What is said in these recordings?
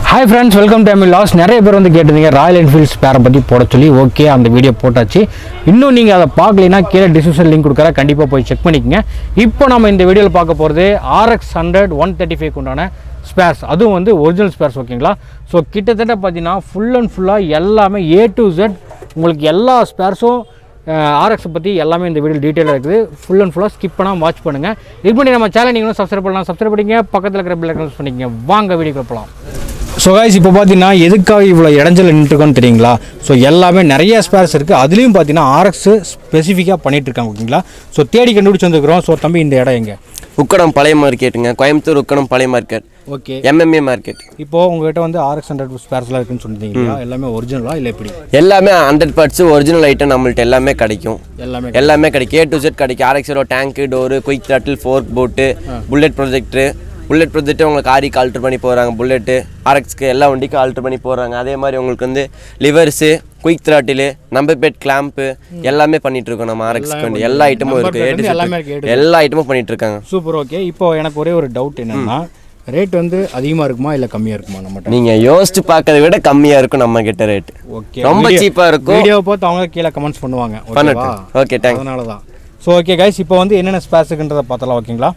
Hi friends welcome to M E லாஸ் நிறைய பேர் வந்து கேட்டிருந்தீங்க ராயல் என்ஃபீல்ட் ஸ்பேரை பற்றி போட சொல்லி ஓகே அந்த வீடியோ போட்டாச்சு இன்னும் நீங்கள் அதை பார்க்கலைன்னா கீழே டிஸ்கிரிப்ஷன் லிங்க் கொடுக்குற கண்டிப்பாக போய் செக் பண்ணிக்கங்க இப்போ நம்ம இந்த வீடியோவில் பார்க்க போகிறது RX hundred one thirty five உண்டான ஸ்பேர்ஸ் அதுவும் வந்து ஒரிஜினல் ஸ்பேர்ஸ் ஓகேங்களா ஸோ கிட்டத்தட்ட பார்த்தீங்கன்னா ஃபுல் அண்ட் ஃபுல்லாக எல்லாமே ஏ டு Z உங்களுக்கு எல்லா ஸ்பேர்ஸும் ஆர்எக்ஸை பற்றி எல்லாமே இந்த வீடியோ டீட்டெயிலாக இருக்குது ஃபுல் அண்ட் ஃபுல்லாக ஸ்கிப் பண்ணாமல் வாட்ச் பண்ணுங்கள் இது பண்ணி நம்ம சேனல் நீங்களும் சப்ஸ்கிரைப் பண்ணலாம் சப்ஸ்கிரைப் பண்ணிங்க பக்கத்தில் இருக்கிற பில் யூஸ் பண்ணிக்கங்க வாங்க வீடியோ போகலாம் ஸோ கைஸ் இப்போ பார்த்தீங்கன்னா எதுக்காக இவ்வளோ இடைஞ்சல் நின்றுருக்கோன்னு தெரியுங்களா ஸோ எல்லாமே நிறைய ஸ்பேர்ஸ் இருக்குது அதுலேயும் பார்த்தீங்கன்னா ஆர்எக்ஸ் ஸ்பெசிஃபிக்காக பண்ணிட்டு இருக்காங்க ஓகேங்களா ஸோ தேடி கண்டுபிடிச்சு வந்துருக்கிறோம் ஸோ தம்பி இந்த இடம் எங்கே உக்கடம் பழைய மார்க்கெட்டுங்க கோயம்புத்தூர் உக்கடம் பழைய மார்க்கெட் ஓகே எம்எம்ஏ மார்க்கெட் இப்போ உங்ககிட்ட வந்து ஆர்எக்ஸ் ஹண்ட்ரட் ஸ்பேர்ஸ்லாம் இருக்குன்னு சொல்லியிருந்தீங்களா எல்லாமே ஒரிஜினலா இல்லை எப்படி எல்லாமே ஹண்ட்ரட் பார்ட்ஸ் ஒரிஜினல் ஐட்டம் நம்மள்ட்ட எல்லாமே கிடைக்கும் எல்லாமே எல்லாமே கிடைக்கும் ஏ டு செட் கிடைக்கும் ஆர்எக்ஸோட tank door quick throttle fork போட்டு புல்லட் ப்ரொஜெக்டரு புல்லட் ப்ரொஜெக்ட்டு உங்களுக்கு ஆரிக்கு ஆல்ட்ரு பண்ணி போகிறாங்க புல்லட்டு ஆர்எக்ஸ்க்கு எல்லா வண்டிக்கும் ஆல்ட்ரு பண்ணி போகிறாங்க அதே மாதிரி உங்களுக்கு வந்து லிவர்ஸு குயிக் த்ராட்டிலு நம்பர் பெட் கிளாம்ப்பு எல்லாமே பண்ணிட்டு இருக்கோம் நம்ம ஆர்எக்ஸ்க்கு வண்டி எல்லா ஐட்டமும் Number இருக்குது plate ஏ டு வந்து எல்லாமே இருக்கு, A to எல்லா ஐட்டமும் பண்ணிட்டு இருக்காங்க சூப்பர் ஓகே இப்போ எனக்கு ஒரே ஒரு டவுட் என்னன்னா ரேட் வந்து அதிகமாக இருக்குமா இல்லை கம்மியாக இருக்குமா நம்மகிட்ட நீங்கள் யோசிச்சு பார்க்கறத விட கம்மியாக இருக்கும் நம்ம கிட்ட ரேட்டு ஓகே ரொம்ப சீப்பாக இருக்கும் வீடியோ பார்த்து அவங்க கீழே கமெண்ட்ஸ் பண்ணுவாங்க ஓகேவா பண்ணட்டும் ஓகே தேங்க்ஸ் அதனால தான் ஸோ ஓகே கைஸ் இப்போ வந்து என்னென்ன ஸ்பேர்ஸுக்குன்றதை பார்த்தலாம் ஓகேங்களா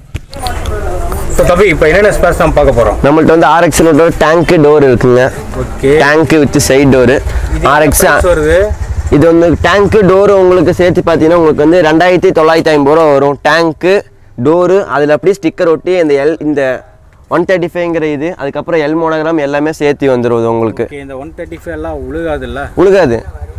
ஸோ தம்பி இப்போ என்னென்ன ஸ்பேர்ஸ் நம்ம பார்க்க போகிறோம் நம்மள்ட்ட வந்து ஆர்எக்ஸ்னோட டேங்க் டோர் இருக்குங்க okay tank with side door RX வருது இது வந்து டேங்க் டோர் உங்களுக்கு சேர்த்து பார்த்தீங்கன்னா உங்களுக்கு வந்து ரெண்டாயிரத்தி தொள்ளாயிரத்தி ஐம்பது ரூபா வரும் டேங்க்கு டோரு அதில் அப்படியே ஸ்டிக்கர் ஒட்டி இந்த எல் இந்த ஒன் தேர்ட்டி ஃபைவ்ங்கிற இது அதுக்கப்புறம் எல் மோனோகிராம் எல்லாமே சேர்த்து வந்துடும் இது உங்களுக்கு ஓகே இந்த ஒன் தேர்ட்டி ஃபைவ் எல்லாம் உழுகாதுல்ல உழுகாது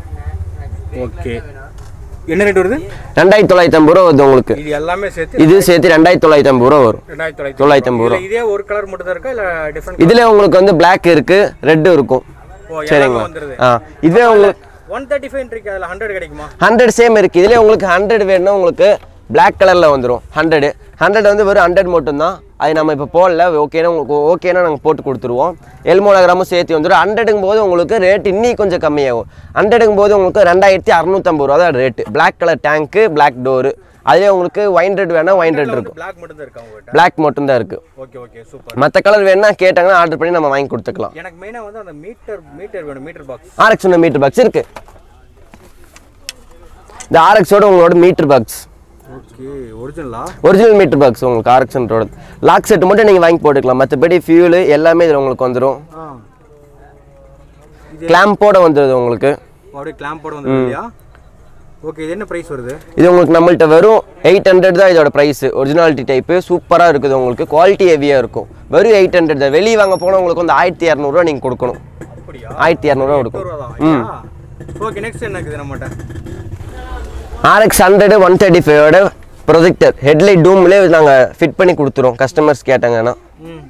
ஓகே என்ன ரேட் வருது ரெண்டாயிரத்தி தொள்ளாயிரத்தி ஐம்பது ரூபா வருது உங்களுக்கு இது எல்லாமே சேர்த்து இது சேர்த்து ரெண்டாயிரத்தி தொள்ளாயிரத்தி ஐம்பது ரூபா வரும் ரெண்டாயிரத்தி தொள்ளாயிரத்தி தொள்ளாயிரத்தி ஐம்பது ரூபா இதுல இதே ஒரு கலர் மட்டும் தான் இருக்கா இல்லை டிஃப்ரெண்ட் இதில் உங்களுக்கு வந்து Black இருக்கு ரெட்டு இருக்கும் ஓ எல்லாமே சரிங்களா வந்துருது ஆ இதுவே உங்களுக்கு ஒன் தேர்ட்டி ஃபைவ் இருக்கு அதில் ஹண்ட்ரட் கிடைக்குமா ஹண்ட்ரட் சேம் இருக்குது இதில் உங்களுக்கு ஹண்ட்ரட் வேணும்னா உங்களுக்கு Black கலரில் வந்துடும் ஹண்ட்ரடு ஹண்ட்ரட் வந்து வெறும் ஹண்ட்ரட் மட்டும்தான் அது நம்ம இப்போ போடல ஓகேனா உங்களுக்கு ஓகேனா நாங்கள் போட்டு கொடுத்துருவோம் எல்மோனோகிராமும் சேர்த்து வந்துடும் ஹண்ட்ரடுங்கும் போது உங்களுக்கு ரேட் இன்னி கொஞ்சம் கம்மியாகும் ஹண்ட்ரடுங்கும் போது உங்களுக்கு ரெண்டாயிரத்தி அறநூற்றம்பது ரூபா தான் rate Black colour tank Black door அதுலேயே உங்களுக்கு ஒயின் ரெட் வேணால் ஒயின் ரெட் இருக்கும் பிளாக் மட்டும் தான் இருக்கா உங்ககிட்ட Black மட்டும்தான் இருக்குது ஓகே ஓகே சூப்பர் மற்ற கலர் வேணா கேட்டாங்கன்னா ஆர்டர் பண்ணி நம்ம வாங்கி கொடுத்துக்கலாம் எனக்கு மெயினாக வந்து அந்த மீட்டர் மீட்டர் வேணும் மீட்டர் பாக்ஸ் ஆர்எக்ஸ் ஒன்று மீட்டர் பாக்ஸ் இருக்குது இந்த ஆர்எக்ஸோட உங்களோட மீட்டர் பாக்ஸ் ஓகே ஒரிஜினலா ஒரிஜினல் மீட்டர் பாக்ஸ் உங்களுக்கு ஆர்எக்ஸன்றோட லாக் செட் மட்டும் நீங்கள் வாங்கி போட்டுக்கலாம் மற்றபடி ஃபியூலு எல்லாமே இதில் உங்களுக்கு வந்துடும் ஆ கிளாம்போட வந்துடுது உங்களுக்கு அப்படியே கிளாம்போட வந்து இல்லையா ஓகே இது என்ன ப்ரைஸ் வருது இது உங்களுக்கு நம்மள்ட்ட வெறும் எயிட் ஹண்ட்ரட் தான் இதோட ப்ரைஸ் ஒரிஜினாலிட்டி டைப்பு சூப்பராக இருக்குது உங்களுக்கு குவாலிட்டி ஹெவியாக இருக்கும் வெறும் எயிட் ஹண்ட்ரட் தான் வெளியே வாங்க போனால் உங்களுக்கு வந்து ஆயிரத்தி இரநூறுவா நீங்கள் கொடுக்கணும் அப்படியா ஆயிரத்தி இரநூறுவா கொடுக்கணும் ரூபா தான் ஓகே நெக்ஸ்ட் என்ன இருக்குது நம்மகிட்ட ஆர்எக்ஸ் ஹண்ட்ரடு ஒன் தேர்ட்டி ஃபைவோட ப்ரொஜெக்டர் ஹெட்லைட் டூம்லேயே நாங்கள் ஃபிட் பண்ணி கொடுத்துருவோம் கஸ்டமர்ஸ் கேட்டாங்கன்னா ம்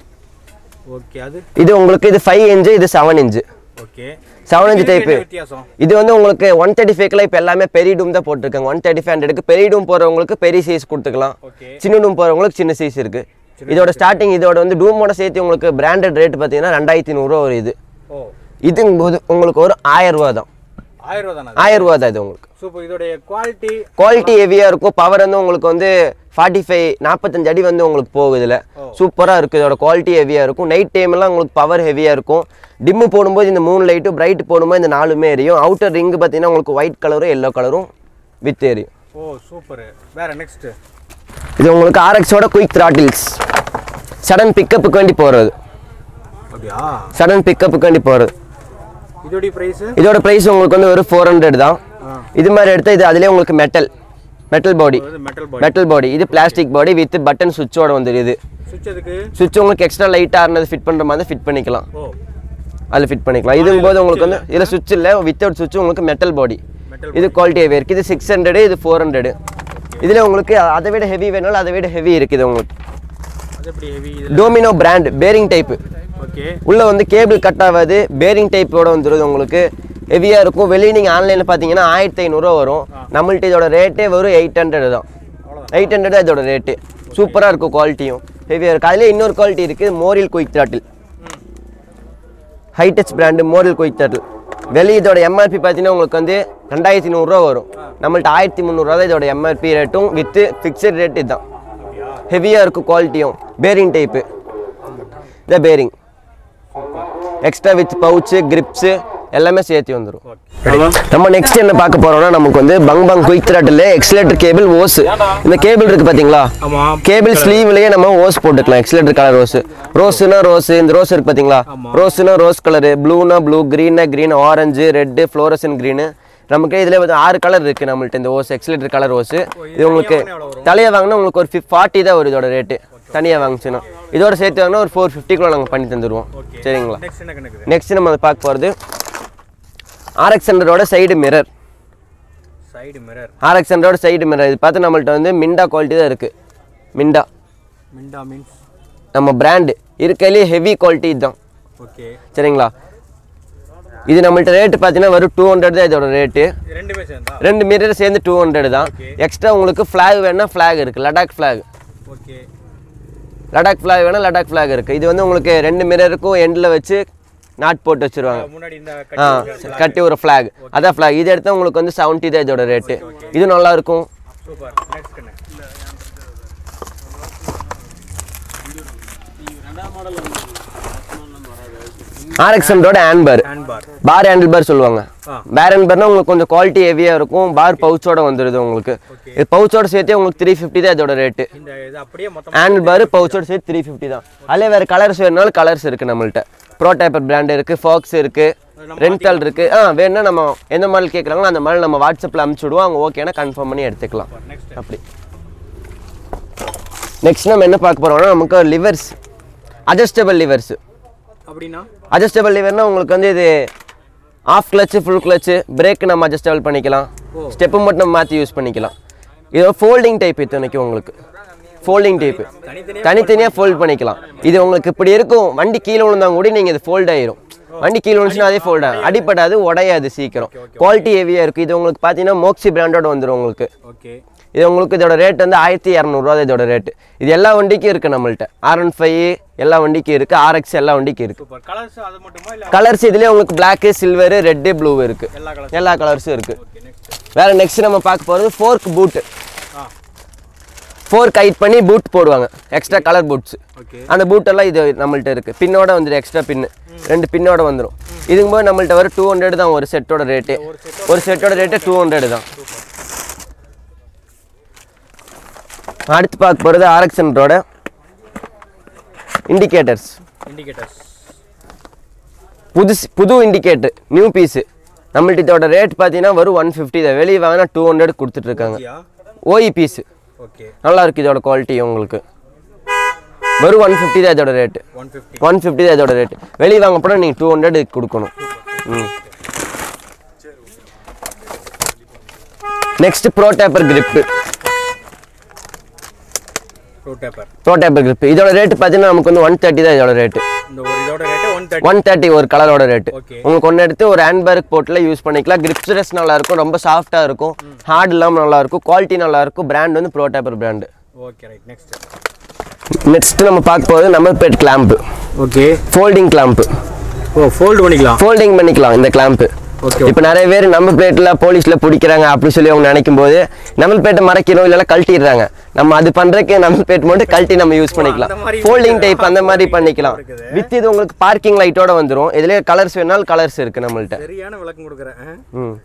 ஓகே அது இது உங்களுக்கு இது ஃபைவ் இன்ச்சு இது seven inch okay seven inch இதுக்கு டைப்பு என்ன வித்தியாசம் இது வந்து உங்களுக்கு ஒன் தேர்ட்டி ஃபைவ்ல இப்போ எல்லாமே பெரிய டூம் தான் போட்டிருக்காங்க ஒன் தேர்ட்டி ஃபைவ் ஹண்ட்ரடுக்கு பெரிய டூம் போகிறவங்களுக்கு பெரிய சைஸ் கொடுத்துக்கலாம் ஓகே சின்ன டூம் போகிறவங்களுக்கு சின்ன சைஸ் இருக்கு இதோட ஸ்டார்டிங் இதோட வந்து டூமோட சேர்த்து உங்களுக்கு பிராண்டட் ரேட் பார்த்தீங்கன்னா ரெண்டாயிரத்தி நூறுரூவா ஒரு இது ஓ இதுங்கும் போது உங்களுக்கு ஒரு ஆயிரம் ரூபா தான் ஆயிரம் ரூபா தானே ஆயிரம் ரூபா தான் இது உங்களுக்கு சூப்பர் இதோடைய குவாலிட்டி குவாலிட்டி ஹெவியாக இருக்கும் பவர் வந்து உங்களுக்கு வந்து ஃபார்ட்டி ஃபைவ் நாற்பத்தஞ்சு அடி வந்து உங்களுக்கு போகுது இதில் சூப்பராக இருக்குது இதோட குவாலிட்டி ஹெவியாக இருக்கும் நைட் டைம்லாம் உங்களுக்கு பவர் ஹெவியாக இருக்கும் டிம்மு போடும்போது இந்த மூணு லைட்டும் பிரைட் போடும்போது இந்த நாலுமே எரியும் அவுட்டர் ரிங்கு பார்த்தீங்கன்னா உங்களுக்கு ஒயிட் கலரும் எல்லோ கலரும் வித் எரியும் ஓ சூப்பர் வேற நெக்ஸ்ட் இது உங்களுக்கு ஆர்எக்ஸோட குயிக் த்ராட்டில்ஸ் சடன் பிக்கப்புக்கு வேண்டி போகிறது அப்படியா சடன் பிக்கப்புக்கு வேண்டி போகிறது இதோடைய பிரைஸ் இதோட ப்ரைஸ் உங்களுக்கு வந்து ஒரு ஃபோர் ஹண்ட்ரட் தான் இது மாதிரி எடுத்தால் இது அதுலேயே உங்களுக்கு metal metal body metal body metal body இது பிளாஸ்டிக் பாடி வித் பட்டன் சுவிட்சோட வந்துடுது சுவிட்ச் அதுக்கு சுவிட்ச் உங்களுக்கு எக்ஸ்ட்ரா லைட்டாக இருந்தது ஃபிட் பண்ணுற மாதிரி ஃபிட் பண்ணிக்கலாம் ஓ அதில் ஃபிட் பண்ணிக்கலாம் இதுவும் போது உங்களுக்கு வந்து இதில் சுவிட்ச் இல்லை வித்தவுட் சுவிட்ச் உங்களுக்கு மெட்டல் பாடி மெட்டல் இது குவாலிட்டி ஹெவி இருக்குது இது சிக்ஸ் ஹண்ட்ரடு இது ஃபோர் ஹண்ட்ரடு இதில் உங்களுக்கு அதை விட ஹெவி வேணாலும் அதை விட ஹெவி இருக்குது உங்களுக்கு அது எப்படி ஹெவி இதில் Domino brand bearing type okay உள்ளே வந்து கேபிள் கட் ஆகாது பேரிங் டைப்போட வந்துடுது உங்களுக்கு ஹெவியாக இருக்கும் வெளியே நீங்கள் ஆன்லைனில் பார்த்தீங்கன்னா ஆயிரத்தி ஐநூறுரூவா வரும் நம்மள்ட்ட இதோட ரேட்டே வரும் எயிட் ஹண்ட்ரட் தான் எயிட் ஹண்ட்ரட் தான் இதோட ரேட்டு சூப்பராக இருக்கும் குவாலிட்டியும் ஹெவியாக இருக்குது அதிலே இன்னொரு குவாலிட்டி இருக்குது மோரில் குயிக் த்ராட்டில் ஹைடச் பிராண்டு மோரில் குயிக் த்ராட்டில் வெளியே இதோட எம்ஆர்பி பார்த்தீங்கன்னா உங்களுக்கு வந்து ரெண்டாயிரத்தி நூறுரூவா வரும் நம்மள்ட்ட ஆயிரத்தி முந்நூறுரூவா தான் இதோட எம்ஆர்பி ரேட்டும் வித்து ஃபிக்ஸட் ரேட் இதுதான் ஹெவியாக இருக்கும் குவாலிட்டியும் பேரிங் டைப்பு இந்த bearing extra with pouch grips எல்லாமே சேர்த்து வந்துடும் ஓகே நம்ம நெக்ஸ்ட் என்ன பார்க்க போறோம்னா நமக்கு வந்து பங் பங் quick throttle accelerator cable hose இந்த கேபிள் இருக்கு பாத்தீங்களா ஆமாம் கேபிள் ஸ்லீவ்லயே நம்ம ஓஸ் போட்டுக்கலாம் எக்ஸலேட்டர் கலர் ரோஸ் ரோஸ்னா ரோஸ் இந்த ரோஸ் இருக்கு பாத்தீங்களா ரோஸ்னா ரோஸ் கலரு ப்ளூனா ப்ளூ க்ரீனா green orange red fluorescent green நமக்கு இதுல வந்து ஆறு கலர் இருக்கு நம்மள்ட்ட இந்த ஓஸ் எக்ஸலேட்டர் கலர் ஓஸ் இது உங்களுக்கு தலையை வாங்கினா உங்களுக்கு ஒரு ஃபார்ட்டி தான் வரும் இதோட ரேட்டு தனியாக வாங்கிச்சுன்னா இதோட சேர்த்து வாங்கினா ஒரு ஃபோர் ஃபிஃப்டிக்குள்ள நாங்கள் பண்ணி தந்துடுவோம் சரிங்களா நெக்ஸ்ட் என்ன கணக்கு நெக்ஸ்ட் நம்ம பார்க்க போகிறது ஆர்எக்ஸ் ஹண்ட்ரடோட side mirror side mirror RX ஹண்ட்ரடோட சைடு மிரர் இது பார்த்து நம்மள்ட்ட வந்து மிண்டா குவாலிட்டி தான் இருக்குது மிண்டா மிண்டா மீன்ஸ் நம்ம பிராண்டு இருக்கையிலேயே ஹெவி குவாலிட்டி இதுதான் ஓகே சரிங்களா இது நம்மள்ட்ட ரேட்டு பார்த்தீங்கன்னா வரும் டூ ஹண்ட்ரட் தான் இதோட ரேட்டு ரெண்டுமே சேர்ந்தா ரெண்டு மிரர் சேர்ந்து டூ ஹண்ட்ரட் தான் எக்ஸ்ட்ரா உங்களுக்கு ஃப்ளாக் வேணால் ஃப்ளாக் இருக்குது Ladakh flag okay Ladakh flag வேணால் லடாக் ஃப்ளாக் இருக்குது இது வந்து உங்களுக்கு ரெண்டு மிரருக்கும் எண்டில் வச்சு நாட் போட்டு வச்சுருவாங்க முன்னாடி இந்த ஆ கட்டி ஒரு ஃப்ளாக் அதான் ஃப்ளாக் இது எடுத்தால் உங்களுக்கு வந்து செவன்ட்டி தான் இதோட ரேட்டு இது நல்லா இருக்கும் சூப்பர் நெக்ஸ்ட் கண்ணு ஆர்எக்ஸ் ஹண்ட்ரோட handbar hand bar bar handle bar சொல்லுவாங்க ஆ. பார் ஹேண்டில் பார்னா உங்களுக்கு கொஞ்சம் குவாலிட்டி ஹெவியாக இருக்கும் பார் பவுச்சோட வந்துடுது உங்களுக்கு இது பவுச்சோட சேர்த்து உங்களுக்கு த்ரீ ஃபிஃப்டி தான் இதோட ரேட்டு இந்த இது அப்படியே மொத்தம் ஹேண்டில் பார் பவுச்சோட சேர்த்து த்ரீ ஃபிஃப்டி தான் அதிலே வேறு கலர்ஸ் வேணுனாலும் கலர்ஸ் இருக்குது நம்மள்ட்ட ப்ரோ டைப்பர் பிராண்ட் இருக்குது ஃபாக்ஸ் இருக்குது ரெண்டல் இருக்குது ஆ வேணும்னா நம்ம எந்த மாடல் கேட்குறாங்களோ அந்த மாடல் நம்ம வாட்ஸ்அப்பில் அனுப்பிச்சி விடுவோம் அவங்க ஓகேனா கன்ஃபார்ம் பண்ணி எடுத்துக்கலாம் நெக்ஸ்ட் அப்படி நெக்ஸ்ட் நம்ம என்ன பார்க்க போகிறோம்னா நமக்கு லிவர்ஸ் அட்ஜஸ்டபிள் லிவர்ஸ் அப்படின்னா அட்ஜஸ்டபிள் லிவர்னா உங்களுக்கு வந்து இது half clutch full clutch brake நம்ம அட்ஜஸ்டபிள் பண்ணிக்கலாம் ஸ்டெப்பு மட்டும் நம்ம மாற்றி யூஸ் பண்ணிக்கலாம் இது ஃபோல்டிங் டைப் இத்தனைக்கும் உங்களுக்கு ஃபோல்டிங் டைப்பு தனித்தனியாக ஃபோல்ட் பண்ணிக்கலாம் இது உங்களுக்கு இப்படி இருக்கும் வண்டி கீழே விழுந்தாங்க கூட நீங்கள் இது ஃபோல்ட் ஆயிரும் வண்டி கீழே விழுந்துச்சுன்னா அதே ஃபோல்ட் ஆகும் அடிப்படாது உடையாது சீக்கிரம் குவாலிட்டி ஹெவியாக இருக்குது இது உங்களுக்கு பார்த்தீங்கன்னா மோக்ஸி பிராண்டோட வந்துடும் உங்களுக்கு ஓகே இது உங்களுக்கு இதோட ரேட் வந்து ஆயிரத்தி இரநூறுவா இதோட ரேட்டு இது எல்லா வண்டிக்கும் இருக்குது நம்மள்ட்ட ஆர் ஒன் ஃபைவ் எல்லா வண்டிக்கும் இருக்குது ஆர்எக்ஸ் எல்லா வண்டிக்கும் இருக்குது சூப்பர் கலர்ஸ் அது மட்டுமா இல்ல கலர்ஸ் இதுலேயே உங்களுக்கு பிளாக்கு சில்வரு ரெட்டு ப்ளூ இருக்குது எல்லா கலர்ஸ் எல்லா கலர்ஸும் இருக்குது ஓகே நெக்ஸ்ட் வேறு நெக்ஸ்ட் நம்ம பார்க்க போகிறது ஃபோர்க் பூட்டு ஆ ஃபோர்க் ஹைட் பண்ணி பூட் போடுவாங்க எக்ஸ்ட்ரா கலர் பூட்ஸ் ஓகே அந்த பூட்டெல்லாம் இது நம்மள்ட்ட இருக்குது பின்னோட வந்துடும் எக்ஸ்ட்ரா பின்னு ரெண்டு பின்னோட வந்துடும் இதுக்கு போது நம்மள்ட்ட வர டூ ஹண்ட்ரட் தான் ஒரு செட்டோட ரேட்டு ஒரு செட்டோட ரேட்டு டூ ஹண்ட்ரட் தான் அடுத்து பார்க்க போகிறது ஆர்எக்ஸ் ஹண்ட்ரோட இண்டிகேட்டர்ஸ் இண்டிகேட்டர்ஸ் புதுசு புது இண்டிகேட்டர் நியூ பீஸு நம்மள்ட்ட இதோட ரேட் பார்த்தீங்கன்னா வரும் ஒன் ஃபிஃப்டி தான் வெளியே வாங்கினா டூ ஹண்ட்ரட் கொடுத்துட்ருக்காங்க யா ஓஇ பீஸு ஓகே நல்லா இருக்கு இதோட குவாலிட்டி உங்களுக்கு வெறும் ஒன் ஃபிஃப்டி தான் இதோட rate one fifty one fifty தான் இதோட ரேட்டு வெளியே வாங்க போனால் நீங்கள் டூ ஹண்ட்ரட் கொடுக்கணும் ம் next pro taper grip pro taper pro taper grip இதோட ரேட்டு பார்த்தீங்கன்னா நமக்கு வந்து ஒன் தேர்ட்டி தான் இதோட ரேட்டு இந்த ஒரு இதோட rate one thirty one thirty ஒரு கலரோட ரேட்டு Okay. உங்களுக்கு ஒன்று எடுத்து ஒரு ஹேண்ட்பேக் போட்டில் யூஸ் பண்ணிக்கலாம் கிரிப் ஸ்ட்ரெஸ் நல்லா இருக்கும் ரொம்ப சாஃப்டாக இருக்கும் ஹார்ட் இல்லாமல் நல்லா இருக்கும் குவாலிட்டி நல்லா இருக்கும் பிராண்ட் வந்து pro taper brand okay right next next நம்ம பார்க்க போகிறது number plate clamp okay folding clamp ஓ ஃபோல்ட் பண்ணிக்கலாம் ஃபோல்டிங் பண்ணிக்கலாம் இந்த கிளாம்பு ஓகே இப்போ நிறைய பேர் நம்பர் பிளேட்டில் போலீஸில் பிடிக்கிறாங்க அப்படி சொல்லி அவங்க நினைக்கும் போது நம்பர் பிளேட்டை மறைக்கணும் இல்லைன்னா கழட்டிடுறாங்க நம்ம அது பண்ணுறதுக்கு நம்பர் பிளேட் மட்டும் கழட்டி நம்ம யூஸ் பண்ணிக்கலாம் அந்த மாதிரி ஃபோல்டிங் இருக்குது. டைப் அந்த மாதிரி பண்ணிக்கலாம் இருக்குது. வித் இது உங்களுக்கு பார்க்கிங் லைட்டோட வந்துடும் இதுலேயே கலர்ஸ் வேணாலும் கலர்ஸ் இருக்குது நம்மள்ட்ட சரியான விளக்கம் கொடுக்குறேன் ம்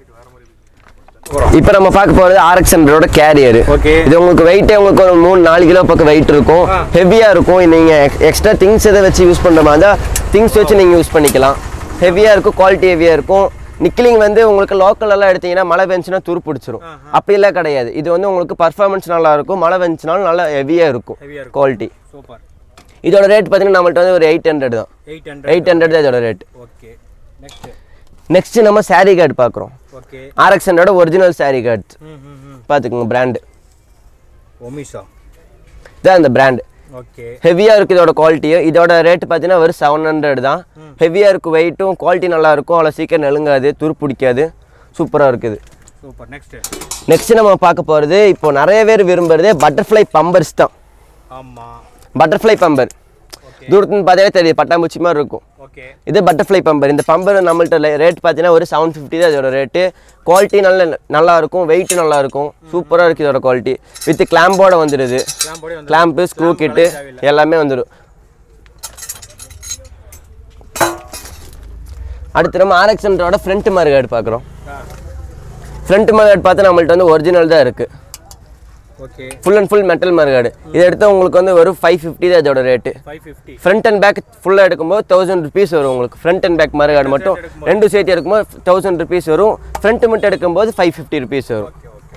இப்போ நம்ம பார்க்க போகிறது ஆர்எக்ஸ் ஹண்ட்ரடோட கேரியர் ஓகே இது உங்களுக்கு வெயிட்டே உங்களுக்கு ஒரு மூணு நாலு கிலோ பக்கம் வெயிட் இருக்கும் ஆ. ஹெவியாக இருக்கும் நீங்கள் எக்ஸ்ட்ரா திங்ஸ் எதை வச்சு யூஸ் பண்ணுற மாதிரி இருந்தால் திங்ஸ் வச்சு நீங்கள் யூஸ் பண்ணிக்கலாம் ஹெவியாக இருக்கும் குவாலிட்டி ஹெவியாக இருக்கும் நிக்கிலிங் வந்து உங்களுக்கு லோக்கல் எல்லாம் எடுத்தீங்கன்னா மழை பெஞ்சுனா துரு பிடிச்சிரும் அப்படிலாம் கிடையாது இது வந்து உங்களுக்கு பர்ஃபார்மன்ஸ் நல்லா இருக்கும் மழை பெஞ்சுனாலும் நல்லா ஹெவியாக இருக்கும் ஹெவியாக இருக்கும் குவாலிட்டி சூப்பர் இதோட ரேட் பார்த்தீங்கன்னா நம்மள்ட்ட வந்து ஒரு எயிட் ஹண்ட்ரட் தான் எயிட் ஹண்ட்ரட் எயிட் ஹண்ட்ரட் தான் இதோட ரேட் ஓகே நெக்ஸ்ட் நெக்ஸ்ட் நம்ம சாரீ கார்டு பார்க்குறோம் okay RX hundred original sari card ம் ம் ம் பார்த்துக்கோங்க பிராண்டு ஒமிஷா இதான் இந்த பிராண்டு ஓகே ஹெவியாக இருக்குது இதோட குவாலிட்டி இதோட ரேட் பார்த்தீங்கன்னா வெறும் செவன் ஹண்ட்ரட் தான் ஹெவியாக இருக்கும் வெயிட்டும் குவாலிட்டி நல்லா இருக்கும் அவ்வளோ சீக்கிரம் நெழுங்காது துரு பிடிக்காது சூப்பராக இருக்குது சூப்பர் நெக்ஸ்ட் நெக்ஸ்ட் நம்ம பார்க்க போகிறது இப்போ நிறைய பேர் விரும்புறது பட்டர்ஃப்ளை பம்பர்ஸ் தான் ஆமாம் பட்டர்ஃப்ளை பம்பர் தூரத்துன்னு பார்த்தாலே தெரியும் பட்டாம்பூச்சி மாதிரி இருக்கும் ஓகே இது பட்டர்ஃப்ளை பம்பர் இந்த பம்பர் நம்மள்ட்ட ரேட் பார்த்தீங்கன்னா ஒரு செவன் ஃபிஃப்டி தான் இதோட ரேட்டு குவாலிட்டி நல்ல நல்லா இருக்கும் வெயிட் நல்லா இருக்கும் சூப்பராக இருக்குது இதோட குவாலிட்டி வித் கிளாம்போட வந்துடுது கிளாம் போடி வந்து கிளாம்பு ஸ்க்ரூ கிட்டு எல்லாமே வந்துடும் அடுத்து நம்ம ஆர்எக்ஸ் ஹண்ட்ரடோட ஃப்ரண்ட் மார்கார்டு பார்க்குறோம் ஃப்ரண்ட் மார்கார்டு பார்த்தா நம்மள்ட்ட வந்து ஒரிஜினல் தான் இருக்குது okay full and full metal mudguard இதை எடுத்தால் உங்களுக்கு வந்து வெறும் ஃபைவ் ஃபிஃப்டி தான் இதோட rate five fifty front and back ஃபுல்லாக எடுக்கும்போது தௌசண்ட் ருபீஸ் வரும் உங்களுக்கு ஃப்ரண்ட் அண்ட் பேக் மார்கார்டு மட்டும் ரெண்டு சேர்த்து எடுக்கும்போது தௌசண்ட் ருபீஸ் வரும் ஃப்ரண்ட் மட்டும் எடுக்கும்போது ஃபைவ் ஃபிஃப்டி ருபீஸ் வரும்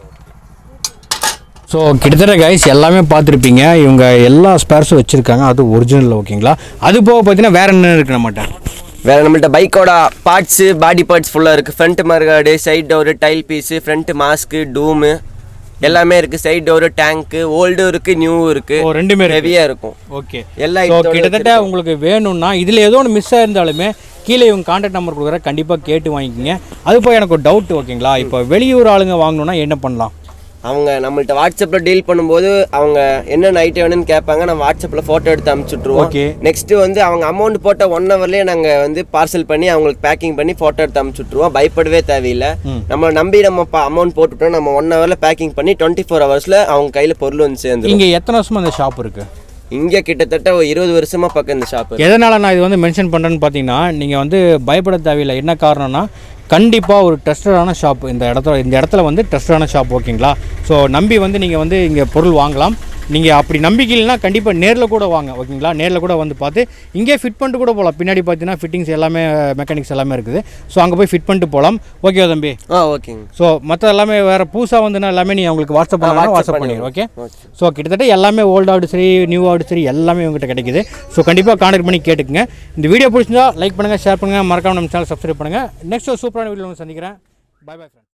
ஸோ கிட்டத்தட்ட கைஸ் எல்லாமே பார்த்துருப்பீங்க இவங்க எல்லா ஸ்பேர்ஸும் வச்சுருக்காங்க அது ஒரிஜினல் ஓகேங்களா அது போக பார்த்தீங்கன்னா வேற என்ன இருக்கு நம்மகிட்ட வேற நம்மள்ட்ட பைக்கோட பார்ட்ஸு பாடி பார்ட்ஸ் ஃபுல்லாக இருக்குது front mudguard side door tail piece front mask dome எல்லாமே இருக்குது சைட் டோரு டேங்க்கு ஓல்டும் இருக்குது நியூவும் இருக்குது ஓ ரெண்டுமே இருக்கு ஹெவியாக இருக்கும் ஓகே எல்லா ஸோ இதோட கிட்டத்தட்ட உங்களுக்கு வேணும்னா இதில் ஏதோ ஒன்று மிஸ் ஆயிருந்தாலுமே கீழே இவங்க கான்டாக்ட் நம்பர் கொடுக்குற கண்டிப்பாக கேட்டு வாங்கிக்கோங்க அது போய் எனக்கு ஒரு டவுட் ஓகேங்களா இப்போ வெளியூர் ஆளுங்க வாங்கணும்னா என்ன பண்ணலாம் அவங்க நம்மள்ட்ட வாட்ஸ்அப்பில் டீல் பண்ணும்போது அவங்க என்னென்ன ஐட்டம் வேணும்னு கேட்பாங்க நம்ம வாட்ஸ்அப்பில் ஃபோட்டோ எடுத்து அனுப்பிச்சுட்ருவோம் Okay. நெக்ஸ்ட் வந்து அவங்க அமௌண்ட் போட்ட ஒன் ஹவர்லேயே நாங்கள் வந்து பார்சல் பண்ணி அவங்களுக்கு பேக்கிங் பண்ணி ஃபோட்டோ எடுத்து அனுப்பிச்சுட்ருவோம் பயப்படவே தேவையில்லை நம்மளை நம்பி நம்ம அமௌண்ட் போட்டுட்டோம் நம்ம ஒன் ஹவரில் பேக்கிங் பண்ணி டுவெண்ட்டி ஃபோர் ஹவர்ஸில் அவங்க கையில் பொருள் வந்து சேர்ந்துரும் இங்கே எத்தனை வருஷமா அந்த ஷாப் இருக்குது இங்கே கிட்டத்தட்ட ஒரு இருபது வருஷமா பக்கம் இந்த ஷாப்பு எதனால் நான் இது வந்து மென்ஷன் பண்ணுறேன்னு பார்த்தீங்கன்னா நீங்கள் வந்து பயப்பட தேவையில்லை என்ன காரணம்னா கண்டிப்பாக ஒரு ட்ரஸ்டடான ஷாப் இந்த இடத்துல இந்த இடத்துல வந்து ட்ரஸ்டடான ஷாப் ஓகேங்களா ஸோ நம்பி வந்து நீங்கள் வந்து இங்கே பொருள் வாங்கலாம் நீங்கள் அப்படி நம்பிக்கை இல்லைன்னா கண்டிப்பாக நேரில் கூட வாங்க ஓகேங்களா நேரில் கூட வந்து பார்த்து இங்கே ஃபிட் பண்ணிட்டு கூட போகலாம் பின்னாடி பார்த்தீங்கன்னா ஃபிட்டிங்ஸ் எல்லாமே மெக்கானிக்ஸ் எல்லாமே இருக்குது ஸோ அங்கே போய் ஃபிட் பண்ணிட்டு போகலாம் ஓகே தம்பி ஆ ஓகேங்க ஸோ மற்ற எல்லாமே வேறு புதுசாக வந்துன்னா எல்லாமே நீ அவங்களுக்கு வாட்ஸ்அப் பண்ணலாம் WhatsApp வாட்ஸ்அப் பண்ணிடுறேன். பண்ணிடுங்க ஓகே ஸோ கிட்டத்தட்ட எல்லாமே ஓல்ட் ஆகுது சரி நியூ ஆகுது சரி எல்லாமே உங்ககிட்ட கிடைக்குது ஸோ கண்டிப்பாக கான்டாக்ட் பண்ணி கேட்டுக்குங்க இந்த வீடியோ பிடிச்சிருந்தா லைக் பண்ணுங்கள் ஷேர் பண்ணுங்கள் மறக்காம நம்ம சேனல் சப்ஸ்கிரைப் பண்ணுங்கள் நெக்ஸ்ட் ஒரு சூப்பரான வீடியோ சந்திக்கிறேன் பை பை ஃப்ரெண்ட்